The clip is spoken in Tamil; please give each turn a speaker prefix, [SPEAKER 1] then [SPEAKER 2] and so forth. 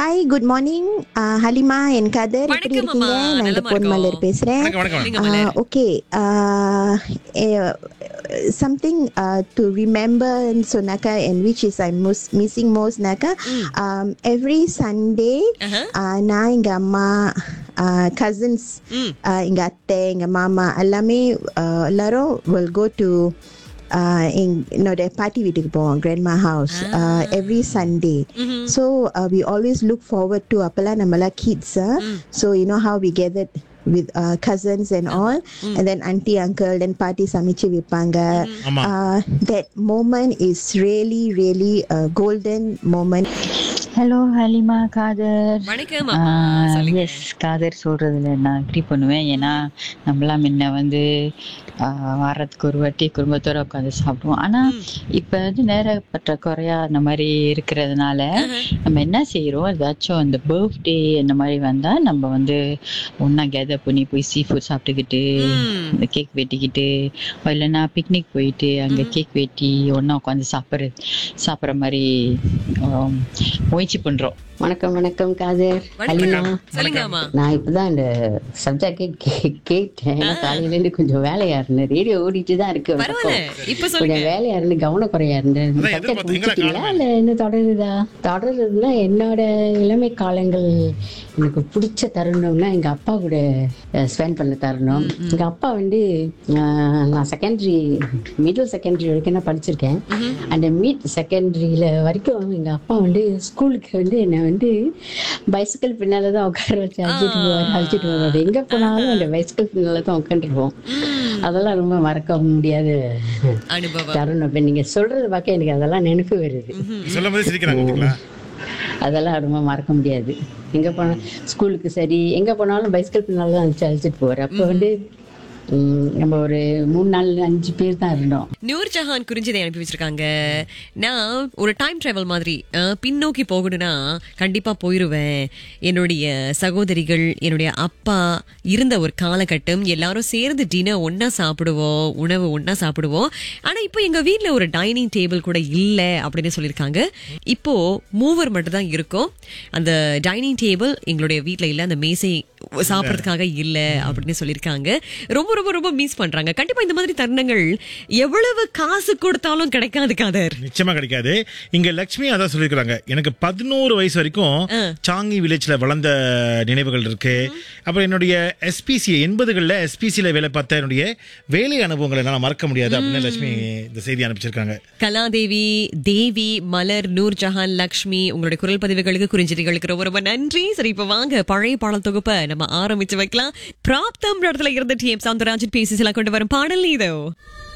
[SPEAKER 1] ஹாய் குட் மார்னிங் ஹலிமா என் கதர் எப்படி
[SPEAKER 2] வணக்கம்
[SPEAKER 1] இருக்கீங்க
[SPEAKER 2] அம்மா,
[SPEAKER 1] நான் இந்த
[SPEAKER 2] நலமா
[SPEAKER 1] பொன்
[SPEAKER 2] இருக்கோம்.
[SPEAKER 1] மலர் பேசுறேன்
[SPEAKER 3] வணக்கம் வணக்கம்
[SPEAKER 2] நீங்க Malar.
[SPEAKER 1] Okay something to remember சொன்னாக்கா and which is I'm most missing most நாக்கா எவ்ரி சண்டே நான் எங்க அம்மா கசின்ஸ் எங்க அத்தை எங்க மாமா எல்லாமே uh, எல்லாரும் will go to uh, எங்- என்னோட பாட்டி வீட்டுக்கு போவோம் grandma house every Sunday so we always look forward to அப்பெல்லாம் நம்மளாம் kids so you know how we gather with uh, cousins and all and then auntie uncle then party சமைச்சு வைப்பாங்க
[SPEAKER 3] ஆமா.
[SPEAKER 1] uh, that moment is really really a golden moment
[SPEAKER 4] hello Halima Kadar
[SPEAKER 2] வணக்கம் அம்மா. சொல்லுங்க.
[SPEAKER 4] எஸ் காதர் சொல்றதுல நான் அக்ரி பண்ணுவேன் ஏன்னா நம்மளாம் முன்ன வந்து ஆஹ், வாரத்துக்கு ஒரு வாட்டி குடும்பத்தோட உட்காந்து சாப்பிடுவோம் ஆனா இப்ப வந்து நேர பற்றாக்குறையா அந்த மாதிரி இருக்கிறதுனால நம்ம என்ன செய்யறோம் ஏதாச்சும் அந்த பர்த்டே அந்த மாதிரி வந்தா நம்ம வந்து ஒன்னா கேதர் பண்ணி போய் சீ ஃபுட் சாப்பிட்டுக்கிட்டு இந்த கேக் வெட்டிக்கிட்டு இல்லைன்னா பிக்னிக் போயிட்டு அங்க கேக் வெட்டி ஒண்ணா உட்காந்து சாப்பிட்றது சாப்பிட்ற மாதிரி ஆம், முயற்சி பண்றோம்
[SPEAKER 5] வணக்கம் வணக்கம் காதர் ஹலிமா
[SPEAKER 2] சொல்லுங்க அம்மா
[SPEAKER 5] நான் இப்பதான் இந்த சப்ஜெக்டே கேட்டேன் ஏன்னா காலையில இருந்து கொஞ்சம் வேலையா இருந்தேன் ரேடியோ ஓடிட்டு தான் இருக்கு ஒரு
[SPEAKER 2] பரவாயில்ல
[SPEAKER 5] பக்கம்.
[SPEAKER 2] இப்ப சொல்லுங்க
[SPEAKER 5] கொஞ்சம் வேலையா இருந்து கவனக்குறையா இருந்தேன்
[SPEAKER 3] அதான்
[SPEAKER 5] சப்ஜெக்ட்
[SPEAKER 3] எதிர்பார்த்தீங்களா
[SPEAKER 5] முடிச்சிட்டீங்களா
[SPEAKER 3] காணுமே.
[SPEAKER 5] இல்ல என்ன தொடருதா தொடருதுன்னா என்னோட இளமை காலங்கள் எனக்கு பிடிச்ச தருணம்னா எங்க அப்பா கூட ஸ்பெண்ட் பண்ண தருணம் எங்க அப்பா வந்து அஹ், நான் செகண்டரி மிடில் செகண்டரி வரைக்கும் நான் படிச்சிருக்கேன் அந்த மிட் செகண்டரியில வரைக்கும் எங்க அப்பா வந்து ஸ்கூலுக்கு வந்து என்னை வந்து பைசிக்கல் பின்னால தான் உட்கார வச்சு அழைச்சிட்டு போவார் அழைச்சிட்டு வருவார் எங்க போனாலும் அந்த பைசிக்கல் பின்னால தான் உட்காந்துருப்போம் அதெல்லாம் ரொம்ப மறக்க முடியாத
[SPEAKER 2] அனுபவம்
[SPEAKER 5] தருணம் இப்ப நீங்க சொல்றது பார்க்க எனக்கு அதெல்லாம் நினைப்பு வருது
[SPEAKER 3] சொல்லும் போது சிரிக்கிறாங்க பாத்தீங்களா?
[SPEAKER 5] அதெல்லாம் ரொம்ப மறக்க முடியாது எங்க போனா ஸ்கூலுக்கு சரி எங்க போனாலும் பைசிக்கல் பின்னால தான் அழைச்சு அழைச்சிட்டு போவார் அப்ப வந்து ம், நம்ம ஒரு மூணு நாலு அஞ்சு பேர் தான் இருந்தோம்
[SPEAKER 2] நூர் ஜஹான் குறிஞ்சதை அனுப்பி வச்சிருக்காங்க நான் ஒரு டைம் டிராவல் மாதிரி அஹ், பின்னோக்கி போகணும்னா கண்டிப்பா போயிருவேன் என்னுடைய சகோதரிகள் என்னுடைய அப்பா இருந்த ஒரு காலகட்டம் எல்லாரும் சேர்ந்து டின்னர் ஒண்ணா சாப்பிடுவோம் உணவு ஒண்ணா சாப்பிடுவோம் ஆனா இப்போ எங்க வீட்ல ஒரு டைனிங் டேபிள் கூட இல்ல அப்படின்னு சொல்லியிருக்காங்க இப்போ மூவர் மட்டும் தான் இருக்கும் அந்த டைனிங் டேபிள் எங்களுடைய வீட்ல இல்ல அந்த மேசை சாப்பிடறதுக்காக இல்ல அப்படின்னு சொல்லியிருக்காங்க ரொம்ப ரொம்ப ரொம்ப மிஸ் பண்றாங்க கண்டிப்பா இந்த மாதிரி தருணங்கள் எவ்வளவு காசு கொடுத்தாலும் கிடைக்காது காதர்
[SPEAKER 3] நிச்சயமா கிடைக்காது இங்க லட்சுமி அதான் சொல்லிருக்காங்க எனக்கு பதினோரு வயசு வரைக்கும் சாங்கி வில்லேஜ்ல வளர்ந்த நினைவுகள் இருக்கு அப்புறம் என்னுடைய எஸ்பிசி எண்பதுகள்ல எஸ்பிசில வேலை பார்த்த என்னுடைய வேலை அனுபவங்களை என்னால மறக்க முடியாது அப்படின்னு லட்சுமி இந்த செய்தி அனுப்பிச்சிருக்காங்க
[SPEAKER 2] கலாதேவி தேவி மலர் நூர் ஜஹான் லக்ஷ்மி உங்களுடைய குரல் பதிவுகளுக்கு குறிஞ்சிகளுக்கு ரொம்ப ரொம்ப நன்றி சரி இப்ப வாங்க பழைய பாடல் தொகுப்பை நம்ம ஆரம்பிச்சு வைக்கலாம் பிராப்தம் இடத்துல இருந்த டி எம் சவுந்தரராஜன் பேசி சில கொண்டு வரும் பாடல் இதோ